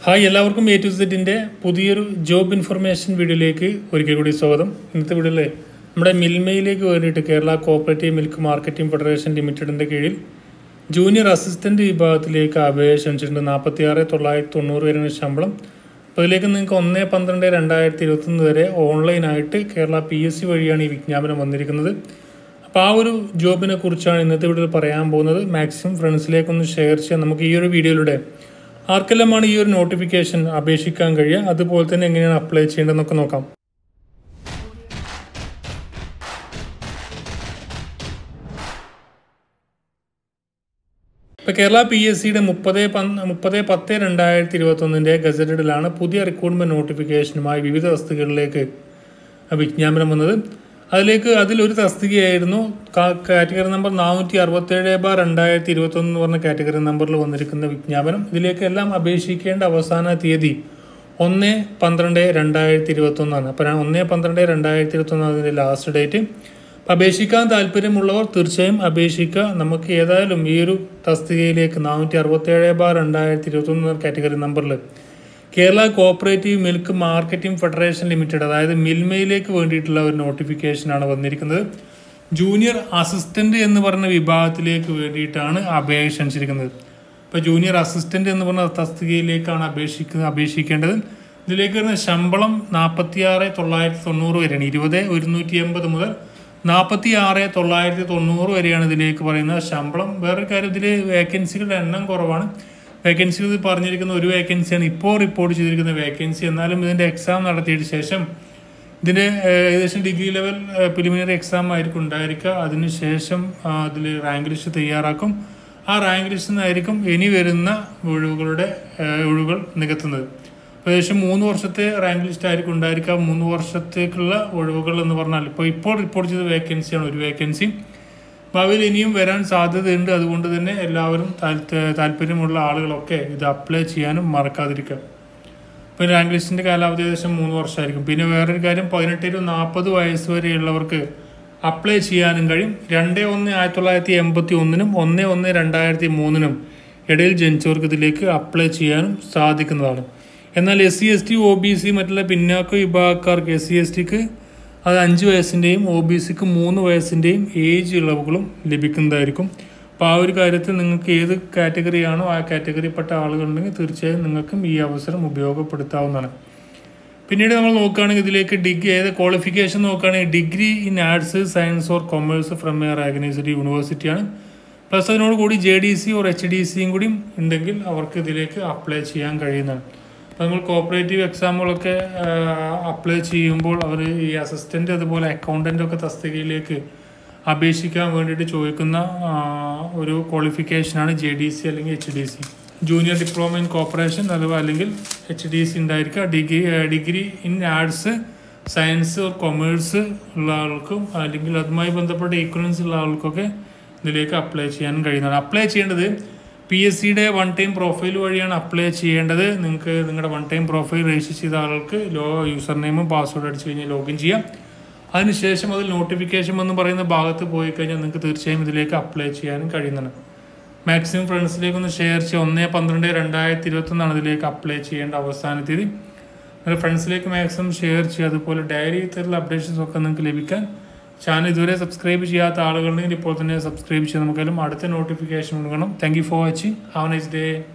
hi എല്ലാവർക്കും A to സെറ്റിൻ്റെ പുതിയൊരു ജോബ് ഇൻഫർമേഷൻ വീഡിയോയിലേക്ക് ഒരിക്കൽ കൂടി സ്വാഗതം ഇന്നത്തെ വീഡിയോയിൽ നമ്മുടെ മിൽമയിലേക്ക് വേണ്ടിയിട്ട് Kerala Cooperative Milk Marketing Federation ലിമിറ്റഡിൻ്റെ കീഴിൽ ജൂനിയർ അസിസ്റ്റൻ്റ് വിഭാഗത്തിലേക്ക് അപേക്ഷ ക്ഷണിച്ചിട്ടുണ്ട് നാൽപ്പത്തി ആറ് തൊള്ളായിരത്തി തൊണ്ണൂറ് വരെയാണ് ശമ്പളം അപ്പോൾ ഇതിലേക്ക് നിങ്ങൾക്ക് ഒന്ന് പന്ത്രണ്ട് രണ്ടായിരത്തി ഇരുപത്തൊന്ന് വരെ ഓൺലൈനായിട്ട് കേരള പി എസ് സി വഴിയാണ് ഈ വിജ്ഞാപനം വന്നിരിക്കുന്നത് അപ്പോൾ ആ ഒരു ജോബിനെ കുറിച്ചാണ് ഇന്നത്തെ വീഡിയോയിൽ പറയാൻ പോകുന്നത് മാക്സിമം ഫ്രണ്ട്സിലേക്കൊന്ന് ഷെയർ ചെയ്യാം നമുക്ക് ഈ ഒരു വീഡിയോയിലൂടെ ആർക്കെല്ലാമാണ് ഈ ഒരു നോട്ടിഫിക്കേഷൻ അപേക്ഷിക്കാൻ കഴിയുക അതുപോലെ തന്നെ എങ്ങനെയാണ് അപ്ലൈ ചെയ്യേണ്ടതെന്നൊക്കെ നോക്കാം ഇപ്പോൾ കേരള പി എസ് സിയുടെ മുപ്പത് മുപ്പത് പത്ത് രണ്ടായിരത്തി ഇരുപത്തൊന്നിൻ്റെ ഗസറ്റഡിലാണ് പുതിയ റിക്രൂട്ട്മെൻറ്റ് നോട്ടിഫിക്കേഷനുമായി വിവിധ തസ്തികകളിലേക്ക് വിജ്ഞാപനം വന്നത് അതിലേക്ക് അതിലൊരു തസ്തികയായിരുന്നു കാറ്റഗറി നമ്പർ നാനൂറ്റി അറുപത്തേഴ് ബാർ രണ്ടായിരത്തി ഇരുപത്തൊന്ന് എന്ന് പറഞ്ഞ കാറ്റഗറി നമ്പറിൽ വന്നിരിക്കുന്ന വിജ്ഞാപനം ഇതിലേക്കെല്ലാം അപേക്ഷിക്കേണ്ട അവസാന തീയതി ഒന്ന് പന്ത്രണ്ട് രണ്ടായിരത്തി ഇരുപത്തൊന്നാണ് അപ്പോൾ ഞാൻ ഒന്ന് പന്ത്രണ്ട് രണ്ടായിരത്തി ഇരുപത്തൊന്നാണ് അതിൻ്റെ ലാസ്റ്റ് ഡേറ്റ് അപേക്ഷിക്കാൻ താല്പര്യമുള്ളവർ തീർച്ചയായും അപേക്ഷിക്കുക നമുക്ക് ഏതായാലും ഈ ഒരു തസ്തികയിലേക്ക് നാനൂറ്റി അറുപത്തേഴ് ബാർ രണ്ടായിരത്തി ഇരുപത്തൊന്ന് കാറ്റഗറി നമ്പറിൽ Kerala Cooperative Milk Marketing Federation Limited അതായത് മിൽമയിലേക്ക് വേണ്ടിയിട്ടുള്ള ഒരു നോട്ടിഫിക്കേഷനാണ് വന്നിരിക്കുന്നത് ജൂനിയർ അസിസ്റ്റന്റ് എന്ന് പറഞ്ഞ വിഭാഗത്തിലേക്ക് വേണ്ടിയിട്ടാണ് അപേക്ഷ ക്ഷണിച്ചിരിക്കുന്നത് ഇപ്പോൾ ജൂനിയർ അസിസ്റ്റന്റ് എന്ന് പറഞ്ഞ തസ്തികയിലേക്കാണ് അപേക്ഷിക്കുന്നത് അപേക്ഷിക്കേണ്ടത് ഇതിലേക്ക് വരുന്ന ശമ്പളം നാൽപ്പത്തി ആറ് തൊള്ളായിരത്തി തൊണ്ണൂറ് വരെയാണ് ഇരുപത് ഒരുന്നൂറ്റി എൺപത് മുതൽ നാൽപ്പത്തി ആറ് തൊള്ളായിരത്തി തൊണ്ണൂറ് വരെയാണ് ഇതിലേക്ക് പറയുന്ന ശമ്പളം വേറൊരു കാര്യം ഇതിൽ വേക്കൻസികളുടെ എണ്ണം കുറവാണ് വേക്കൻസി ഇത് പറഞ്ഞിരിക്കുന്ന ഒരു വേക്കൻസിയാണ് ഇപ്പോൾ റിപ്പോർട്ട് ചെയ്തിരിക്കുന്ന വേക്കൻസി എന്നാലും ഇതിൻ്റെ എക്സാം നടത്തിയതിന് ശേഷം ഇതിൻ്റെ ഏകദേശം ഡിഗ്രി ലെവൽ പ്രിലിമിനറി എക്സാം ആയിരിക്കും ഉണ്ടായിരിക്കുക അതിനുശേഷം അതിൽ റാങ്ക് ലിസ്റ്റ് തയ്യാറാക്കും ആ റാങ്ക് ലിസ്റ്റിൽ നിന്നായിരിക്കും ഇനി വരുന്ന ഒഴിവുകളുടെ ഒഴിവുകൾ നികത്തുന്നത് ഏകദേശം മൂന്ന് വർഷത്തെ റാങ്ക് ലിസ്റ്റ് ആയിരിക്കും ഉണ്ടായിരിക്കുക മൂന്ന് വർഷത്തേക്കുള്ള ഒഴിവുകൾ എന്ന് പറഞ്ഞാൽ ഇപ്പോൾ ഇപ്പോൾ റിപ്പോർട്ട് ചെയ്ത വേക്കൻസിയാണ് ഒരു വേക്കൻസി ഭാവിയിൽ ഇനിയും വരാൻ സാധ്യതയുണ്ട് അതുകൊണ്ട് തന്നെ എല്ലാവരും താല്പര്യമുള്ള ആളുകളൊക്കെ ഇത് അപ്ലൈ ചെയ്യാനും മറക്കാതിരിക്കുക ഇപ്പോൾ റാങ്ക് ലിസ്റ്റിൻ്റെ കാലാവധി ഏകദേശം മൂന്ന് വർഷമായിരിക്കും പിന്നെ വേറൊരു കാര്യം പതിനെട്ട് ടു നാൽപ്പത് വയസ്സ് വരെയുള്ളവർക്ക് അപ്ലൈ ചെയ്യാനും കഴിയും രണ്ട് ഒന്ന് ആയിരത്തി തൊള്ളായിരത്തി എൺപത്തി ഒന്നിനും ഒന്ന് ഒന്ന് രണ്ടായിരത്തി മൂന്നിനും ഇടയിൽ ജനിച്ചവർക്ക് ഇതിലേക്ക് അപ്ലൈ ചെയ്യാനും സാധിക്കുന്നതാണ് എന്നാൽ S C S T O B C മറ്റുള്ള പിന്നാക്ക വിഭാഗക്കാർക്ക് എസ് സി എസ് ടിക്ക് അത് അഞ്ച് വയസ്സിൻ്റെയും ഒ ബി സിക്ക് മൂന്ന് വയസ്സിൻ്റെയും ഏജ് ഇളവുകളും ലഭിക്കുന്നതായിരിക്കും അപ്പോൾ ആ ഒരു കാര്യത്തിൽ നിങ്ങൾക്ക് ഏത് കാറ്റഗറിയാണോ ആ കാറ്റഗറിപ്പെട്ട ആളുകളുണ്ടെങ്കിൽ തീർച്ചയായും നിങ്ങൾക്കും ഈ അവസരം ഉപയോഗപ്പെടുത്താവുന്നതാണ് പിന്നീട് നമ്മൾ നോക്കുകയാണെങ്കിൽ ഇതിലേക്ക് ഡിഗ്രി ഏത് ക്വാളിഫിക്കേഷൻ നോക്കുകയാണെങ്കിൽ degree in arts science or commerce from a recognised യൂണിവേഴ്സിറ്റിയാണ് പ്ലസ് അതിനോട് കൂടി J D C or H D സിയും കൂടി ഉണ്ടെങ്കിൽ അവർക്ക് ഇതിലേക്ക് അപ്ലൈ ചെയ്യാൻ കഴിയുന്നതാണ് അപ്പോൾ നമ്മൾ കോപ്പറേറ്റീവ് എക്സാമുകളൊക്കെ അപ്ലൈ ചെയ്യുമ്പോൾ അവർ ഈ അസിസ്റ്റൻ്റ് അതുപോലെ അക്കൗണ്ടൻ്റ് ഒക്കെ തസ്തികയിലേക്ക് അപേക്ഷിക്കാൻ വേണ്ടിയിട്ട് ചോദിക്കുന്ന ഒരു ക്വാളിഫിക്കേഷനാണ് ജെ ഡി സി അല്ലെങ്കിൽ H D C junior diploma in cooperation അഥവാ അല്ലെങ്കിൽ എച്ച് ഡി സി ഉണ്ടായിരിക്കുക degree degree in arts science or commerce ഉള്ള ആൾക്കും അല്ലെങ്കിൽ അതുമായി ബന്ധപ്പെട്ട ഈക്വലൻസ് ഉള്ള ആൾക്കൊക്കെ ഇതിലേക്ക് അപ്ലൈ ചെയ്യാൻ കഴിയുന്നതാണ് അപ്ലൈ ചെയ്യേണ്ടത് പി എസ് സിയുടെ വൺ ടൈം പ്രൊഫൈൽ വഴിയാണ് അപ്ലൈ ചെയ്യേണ്ടത് നിങ്ങൾക്ക് നിങ്ങളുടെ വൺ ടൈം പ്രൊഫൈൽ രജിസ്റ്റർ ചെയ്ത ആൾക്ക് ലോ യൂസർ നെയിമും പാസ്വേഡ് അടിച്ച് കഴിഞ്ഞാൽ ലോഗിൻ ചെയ്യാം അതിനുശേഷം അതിൽ നോട്ടിഫിക്കേഷൻ എന്ന് പറയുന്ന ഭാഗത്ത് പോയി കഴിഞ്ഞാൽ നിങ്ങൾക്ക് തീർച്ചയായും ഇതിലേക്ക് അപ്ലൈ ചെയ്യാനും കഴിയുന്നതാണ് മാക്സിമം ഫ്രണ്ട്സിലേക്ക് ഒന്ന് ഷെയർ ചെയ്യുക ഒന്ന് പന്ത്രണ്ട് രണ്ടായിരത്തി ഇരുപത്തൊന്നാണ് ഇതിലേക്ക് അപ്ലൈ ചെയ്യേണ്ട അവസാന തീയതി നിങ്ങളുടെ ഫ്രണ്ട്സിലേക്ക് മാക്സിമം ഷെയർ ചെയ്യുക അതുപോലെ ഡയറി ഇത്തരത്തിലുള്ള അപ്ഡേഷൻസ് ഒക്കെ നിങ്ങൾക്ക് ലഭിക്കാൻ ചാനൽ ഇതുവരെ സബ്സ്ക്രൈബ് ചെയ്യാത്ത ആളുകളുണ്ടെങ്കിൽ ഇപ്പോൾ തന്നെ സബ്സ്ക്രൈബ് ചെയ്യാൻ നമുക്കെല്ലാം അടുത്ത നോട്ടിഫിക്കേഷൻ കൊടുക്കണം thank you for watching have nice day